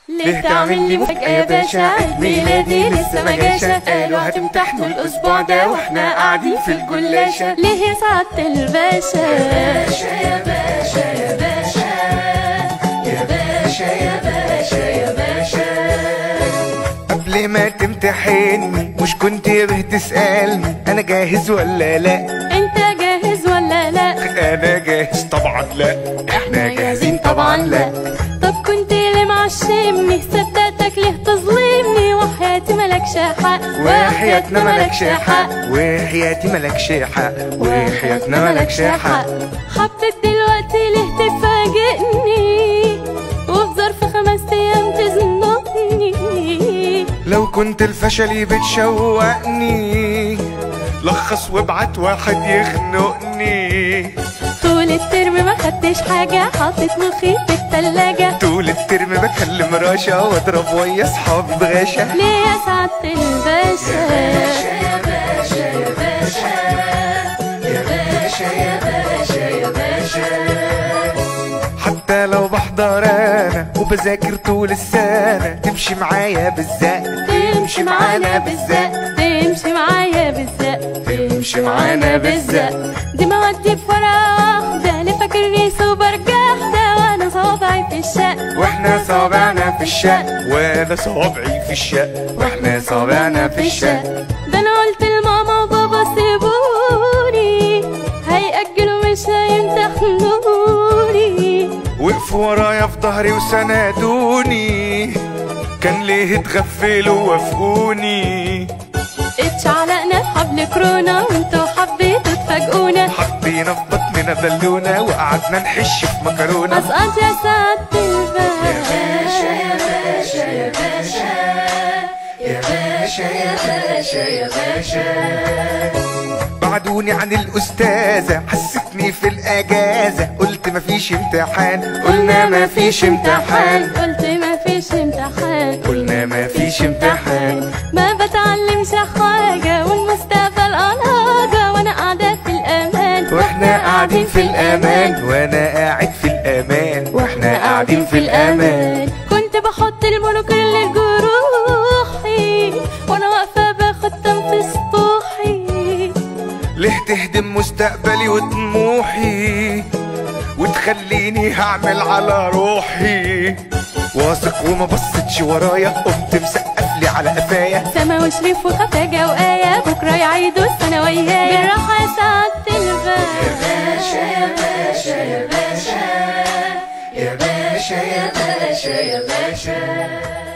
ليه تعمل لي مفاجأة يا باشا عيد ميلادي لسه ما جاشا قالوا هتمتحنوا الأسبوع ده واحنا قاعدين في الجلاشة ليه يا سعادة الباشا يا باشا يا باشا يا باشا يا باشا يا باشا قبل ما تمتحني مش كنت بتسألني أنا جاهز ولا لأ انت جاهز ولا لا أنا جاهز طبعا لأ إحنا جاهزين طبعا لأ طب كنت ليه معشمني صدقتك ليه تظلمني وحياتي ملكش حق وحياتنا ملكش حق وحياتي ملكش حق وحياتنا ملكش حق حبيت دلوقتي ليه تفاجئني وفي ظرف خمس ايام تزنقني لو كنت الفشل بتشوقني لخص وابعت واحد يخنقني طول الترم ما خدتش حاجة حاطط مخي في التلاجة طول الترم بكلم راشا واضرب ويا اصحابي بغاشا ليه يا سعادة الباشا يا باشا يا باشا يا باشا يا باشا يا باشا حتى لو بحضر انا وبذاكر طول السنة تمشي معايا بالزق تمشي معانا بالزق تمشي معايا بالزق تمشي معانا بالزق دي موادي في ورقة واحدة اللي فاكرني سوبر جاحدة وانا صوابعي في الشق واحنا صابعنا في الشق وانا صابعي في الشق واحنا صابعنا في الشق ده انا قلت لماما وبابا سيبوني هيأجلوا مش هيمتحنوني وقفوا ورايا في ظهري وسندوني كان ليه اتغفلوا ووافقوني اتشعلقنا في حبل كورونا وانتوا حبيتوا تفاجئونا حطينا في بطننا بالونة وقعدنا نحش في مكرونة اسقط يا سعادة الباشا يا باشا يا باشا يا باشا يا باشا يا باشا بعدوني عن الأستاذة حستني في الأجازة قلت مفيش امتحان قلنا مفيش امتحان قلت ما فيش امتحان قلنا مفيش امتحان ما بتعلمش حاجة والمستقبل أناجة وأنا قاعدة في الأمان واحنا قاعدين في الأمان وأنا قاعد في الأمان واحنا قاعدين في الأمان كنت بحط المونوكل لجروحي وأنا واقفة باخد تنفس طوحي ليه تهدم مستقبلي وطموحي وتخليني هعمل على روحي واثق وما بصيتش ورايا قمت مسقف لي على قفايا سما وشريف وخفاجة وآية بكرة يعيدوا الثانوية بالراحة يا سعادة الباشا يا باشا يا باشا يا باشا يا باشا يا باشا